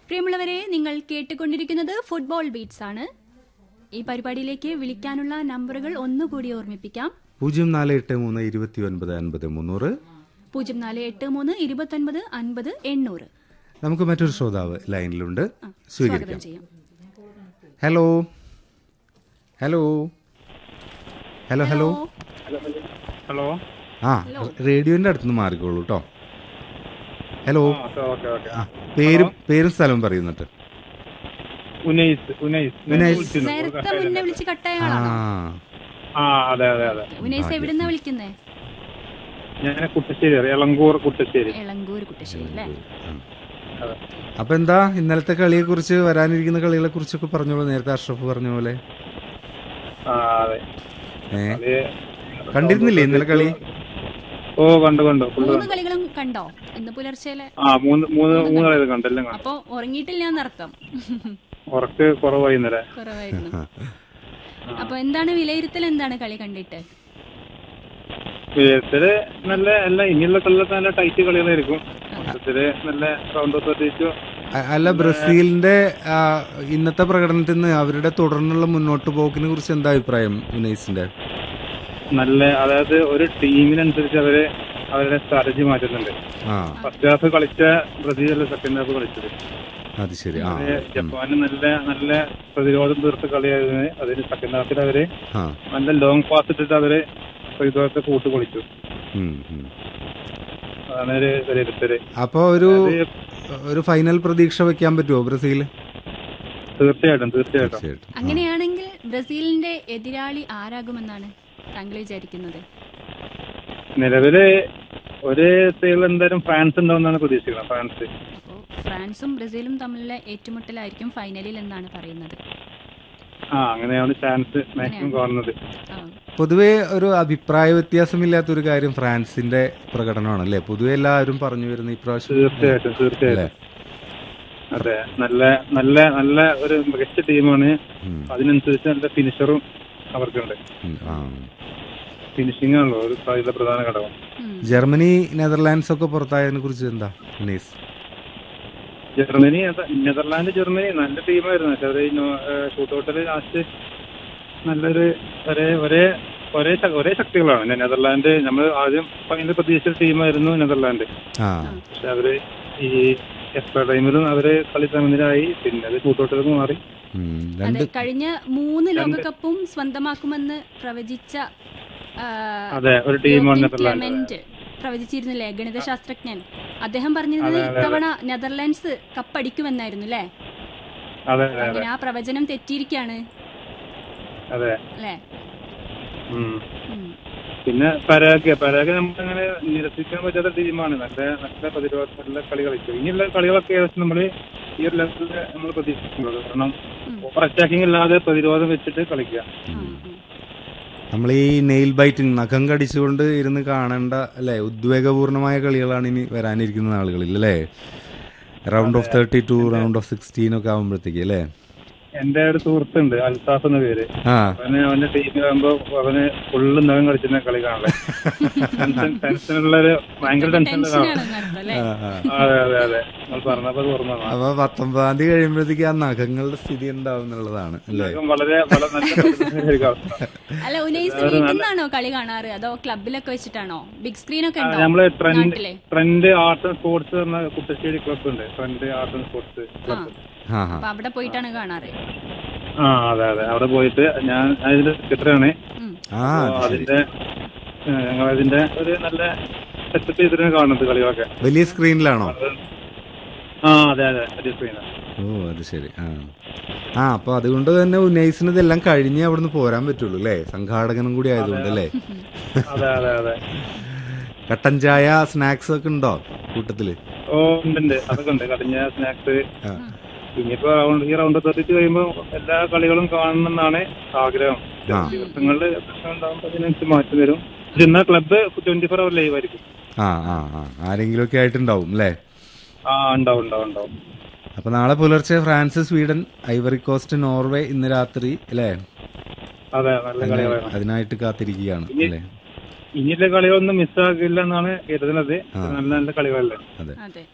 പ്രിയമുള്ളവരെ നിങ്ങൾ കേട്ടുകൊണ്ടിരിക്കുന്നത് ഫുട്ബോൾ ബീറ്റ്സ് ആണ് ഈ പരിപാടിയിലേക്ക് വിളിക്കാനുള്ള നമ്പറുകൾ ഒന്നുകൂടി ഓർമ്മിപ്പിക്കാം പൂജ്യം നാല് എട്ട് മൂന്ന് ഇരുപത്തി ഒൻപത് അൻപത് മുന്നൂറ് പൂജ്യം നാല് എട്ട് മൂന്ന് ഇരുപത്തൊൻപത് അൻപത് എണ്ണൂറ് നമുക്ക് മറ്റൊരു ശ്രോതാവ് ലൈനിലുണ്ട് സ്വാഗതം സ്വീകരിക്കാം ചെയ്യാം hello hello hello hello hello ആ റേഡിയോന്റെ അടുത്തുനിന്ന് മാറിക്കോളൂ കേട്ടോ ഹലോ ഓക്കെ ഓക്കെ ഓക്കെ ആ പേരും പേരും സ്ഥലവും പറയുന്നിട്ട് ഉനൈസ് ഉനൈസ് ഉനൈസ്. വിളിച്ചിരുന്നു. നേരത്തെ മുന്നേ വിളിച്ച് കട്ടായ ആ ആളാണോ ആ അതെ അതെ അതെ വിനേസ് എവിടുന്നാ വിളിക്കുന്നേ ഞാൻ കുട്ടശ്ശേരി അറിയാം എളങ്കൂർ കുട്ടശ്ശേരി എളങ്കൂർ കുട്ടശ്ശേരി അല്ലേ അതെ. അപ്പൊ എന്താ ഇന്നലത്തെ കളിയെ കുറിച്ച് വരാനിരിക്കുന്ന കളികളെ കുറിച്ചൊക്കെ പറഞ്ഞോളൂ നേരത്തെ അഷ്റഫ് പറഞ്ഞ പോലെ ആ അതെ ഏ അത് കണ്ടിരുന്നില്ലേ ഇന്നലെ കളി ഓ കണ്ടു കണ്ടു ഫുള്ള് മൂന്ന് കണ്ടു കളികളും കണ്ടോ ഇന്ന് പുലർച്ചെയിലെ ആ മൂന്ന് മൂന്ന് മൂന്ന് കളി കണ്ടു എല്ലാം കണ്ടു അപ്പൊ ഉറങ്ങിയിട്ടില്ല എന്നർത്ഥം ഉറക്ക് കുറവായി ഇന്നലെ കുറവായിരുന്നു അപ്പൊ എന്താണ് വിലയിരുത്തൽ എന്താണ് കളി കണ്ടിട്ട് വിജയത്തില് നല്ല എല്ലാ ഇനിയുള്ള കളിലൊക്കെ നല്ല ടൈറ്റ് കളികളായിരിക്കും മൊത്തത്തില് നല്ല റൗണ്ട് പ്രത്യേകിച്ചു അ- അല്ല ബ്രസീലിന്റെ ആ, ഇന്നത്തെ പ്രകടനത്തിൽ നിന്ന് അവരുടെ തുടർന്നുള്ള മുന്നോട്ട് പോക്കിനെ കുറിച്ച് എന്താ അഭിപ്രായം വിനൈസിന്റെ നല്ല അതായത് ഒരു ടീമിനനുസരിച്ച് അവര് അവരുടെ സ്ട്രാറ്റജി മാറ്റുന്നുണ്ട് ആ ഫസ്റ്റ് ഹാഫ് കളിച്ച ബ്രസീലല്ല സെക്കൻഡ് ഹാഫ് കളിച്ചത് അത് ശരി ആ അത് ജപ്പാന് നല്ല നല്ല പ്രതിരോധം തീർത്ത കളിയായിരുന്നു അതിന് സെക്കൻഡ് ഹാഫിൽ അവര് ആ നല്ല ലോങ് പാസ് ഇട്ടിട്ട് അവര് പ്രതിരോധത്തെ കൂട്ട് കളിച്ചു ഉം, ഉം. അതാണ് ഒരു വിലയിരുത്തല് അപ്പൊ ഒരു അത് ഒരു ഫൈനൽ പ്രതീക്ഷ വെക്കാൻ പറ്റുമോ ബ്രസീൽ തീർച്ചയായിട്ടും തീർച്ചയായിട്ടും തീർച്ചയായിട്ടും അങ്ങനെയാണെങ്കിൽ ബ്രസീലിന്റെ എതിരാളി ആരാകുമെന്നാണ് താങ്കൾ വിചാരിക്കുന്നത് നിലവില് ഒരു സൈഡിൽ എന്തായാലും ഫ്രാൻസ് ഉണ്ടാവുമെന്നാണ് പ്രതീക്ഷിക്കുന്നത് ഫ്രാൻസ് അപ്പോൾ ഫ്രാൻസും ബ്രസീലും തമ്മിലുള്ള ഏറ്റുമുട്ടലായിരിക്കും ഫൈനലിൽ എന്നാണ് പറയുന്നത് ആ അങ്ങനെയാണ് ചാൻസ് മാക്സിമം കാണുന്നത് ആ, പൊതുവെ ഒരു അഭിപ്രായ വ്യത്യാസമില്ലാത്ത ഒരു കാര്യം ഫ്രാൻസിന്റെ പ്രകടനമാണ് അല്ലേ പൊതുവെ എല്ലാവരും പറഞ്ഞു വരുന്ന ഇപ്രാവശ്യം തീർച്ചയായിട്ടും തീർച്ചയായിട്ടും അല്ലേ അതെ നല്ല നല്ല നല്ല ഒരു മികച്ച ടീമാണ് ഉം, അതിനനുസരിച്ച് നല്ല ഫിനിഷറും അവർക്കുണ്ട് ഉം, ആ. ഫിനിഷിംഗ് ആണല്ലോ ഒരു കളിയിലെ പ്രധാന ഘടകം ഉം. ജർമ്മനി നെതർലാൻഡ്സ് ഒക്കെ പുറത്തായതിനെ കുറിച്ച് എന്താ വിനീസ് ജർമ്മനി അത് നെതർലാൻഡ് ജർമ്മനി നല്ല ടീമായിരുന്നു പക്ഷെ അവര് ഷൂട്ടൗട്ടില് ലാസ്റ്റ് നല്ലൊരു ഒരേ ഒരേ ഒരേ ശ- ഒരേ ശക്തികളാണ് നെ- നെതർലാൻഡ് നമ്മൾ ആദ്യം ഫൈനൽ പ്രതീക്ഷിച്ച ടീമായിരുന്നു നെതർലാൻഡ് ആ പക്ഷെ അവര് ഈ എക്സ്ട്രാ ടൈമിലും അവര് കളി സമനിലായി പിന്നെ അത് ഷൂട്ടൗട്ടിലേക്ക് മാറി ഉം, അതെ രണ്ട് കഴിഞ്ഞ മൂന്ന് ലോകകപ്പും സ്വന്തമാക്കുമെന്ന് പ്രവചിച്ച ആ, അതെ ഒരു ടീമാണ് യോക്കിൻ നെതർലാൻഡ് ക്ലെമന്റ് പ്രവചിച്ചിരുന്നില്ലേ ഗണിതശാസ്ത്രജ്ഞൻ അദ്ദേഹം പറഞ്ഞിരുന്നത് ഇത്തവണ നെതർലാൻഡ്സ് കപ്പടിക്കുമെന്നായിരുന്നു അല്ലേ അതെ അതെ അങ്ങനെ ആ പ്രവചനം തെറ്റിയിരിക്കാണ് അതെ അല്ലേ ഉം. ഉം. പിന്നെ പരാഗ് പരാഗ് നമുക്ക് അങ്ങനെ നിരസിക്കാൻ പറ്റാത്ത ടീമാണ് നല്ല നല്ല പ്രതിരോധ നല്ല കളി കളിച്ചു ഇനിയുള്ള കളികളൊക്കെ ഏകദേശം നമ്മൾ ഈ ഒരു ലെവലിൽ നമ്മൾ പ്രതീക്ഷിക്കുന്നത് കാരണം ഉം. ഓവർ അറ്റാക്കിംഗ് ഇല്ലാതെ പ്രതിരോധം വെച്ചിട്ട് കളിക്കുക ആ, ആ. നമ്മൾ ഈ നെയിൽ ബൈറ്റിംഗ് നഖം കടിച്ചുകൊണ്ട് ഇരുന്ന് കാണേണ്ട അല്ലെ ഉദ്വേഗപൂർണമായ കളികളാണ് ഇനി വരാനിരിക്കുന്ന നാളുകളിൽ അല്ലേ round of thirty two round of sixteen ഒക്കെ ആകുമ്പോഴത്തേക്ക് അല്ലേ എന്റെ ഒരു സുഹൃത്തുണ്ട് അൽത്താഫ് എന്ന പേര് ആ അവന് അവന്റെ ടീമിലാകുമ്പോ അവന് ഫുള്ള് നഖം കളിച്ചിരുന്ന കളി കാണല്ലേ ടെൻഷൻ ടെൻഷനുള്ള ഒരു ഭയങ്കര ടെൻഷനുള്ള ടെൻഷനാണെന്ന് അർത്ഥം അല്ലേ ആ, ആ. അതെ അതെ അതെ നമ്മൾ പറഞ്ഞപ്പോ അത് ഓർമ്മ വന്നു. അപ്പൊ പത്തൊമ്പതാം തീയതി കഴിയുമ്പോഴത്തേക്ക് ആ നഖങ്ങളുടെ സ്ഥിതി ഉണ്ടാവും എന്നുള്ളതാണ് അല്ലേ നഖം വളരെ വളരെ നല്ല പ്രതിരോധമായിരിക്കും അവസ്ഥ. അല്ല ഉനൈസ് വീട്ടിൽ നിന്നാണോ കളി കാണാറ് അതോ ക്ലബിലൊക്കെ വെച്ചിട്ടാണോ ബിഗ് സ്ക്രീൻ ഒക്കെ ഉണ്ടോ നമ്മള് ട്രെൻഡ് നാട്ടിലെ ട്രെൻഡ് ആർട്ട് ആൻഡ് സ്പോർട്സ് പറഞ്ഞ കുട്ടശ്ശേരി ക്ലബ് ഉണ്ട് ട്രെൻഡ് ആർട്ട് ആൻഡ് സ്പോർട്സ് ആ ക്ലബ് ആ ആ അപ്പൊ അവിടെ പോയിട്ടാണ് കാണാറ് ആ അതെ അതെ അവിടെ പോയിട്ട് ഞാൻ അതിന്റെ സെക്രട്ടറിയാണ് ഉം. ആ അപ്പൊ അത് ശരി അതിന്റെ ഞങ്ങൾ അതിന്റെ ഒരു നല്ല സെറ്റപ്പ് ചെയ്തിട്ടാണ് കാണുന്നത് കളികളൊക്കെ വലിയ സ്ക്രീനിലാണോ ആ അതെ അതെ വലിയ സ്ക്രീനാണ് ഓ അത് ശരി ആ ആ അപ്പൊ അതുകൊണ്ട് തന്നെ ഉന്നയിസിന് ഇതെല്ലാം കഴിഞ്ഞേ അവിടുന്ന് പോരാൻ പറ്റുള്ളൂ അല്ലേ സംഘാടകനും കൂടി ആയതുകൊണ്ട് അല്ലേ അതെ അതെ അതെ കട്ടൻ ചായ സ്നാക്സ് ഒക്കെ ഉണ്ടോ കൂട്ടത്തില് ഓ ഉണ്ട് ഉണ്ട് അതൊക്കെ ഉണ്ട് കടിഞ്ഞ സ്നാക്സ് ആ. ഇനിയിപ്പോ റൗണ്ട് ഈ റൗണ്ട് തെറിച്ച് കഴിയുമ്പോ എല്ലാ കളികളും കാണണമെന്നാണ് ആഗ്രഹം ആ. ദിവസങ്ങളിൽ പ്രശ്നം ഉണ്ടാകുമ്പോൾ അതിനനുസരിച്ച് മാറ്റി വരും ഇന്ന് ക്ലബ്ബ് ട്വന്റി ഫോർ അവർ ലൈവ് ആയിരിക്കും ആ ആ ആ ആരെങ്കിലും ഒക്കെ ആയിട്ടുണ്ടാവും അല്ലേ ആ ഉണ്ടാവും ഉണ്ടാവും ഉണ്ടാവും അപ്പൊ നാളെ പുലർച്ചെ France Sweden Ivory Coast Norway ഇന്ന് രാത്രി അല്ലേ അതെ നല്ല കളികളാണ് അതിനായിട്ട് കാത്തിരിക്കുകയാണ് അല്ലേ ഇനിയുള്ള കളികളൊന്നും മിസ്സാകില്ല എന്നാണ് കരുതുന്നത് നല്ല നല്ല കളികളല്ലേ അതെ അതെ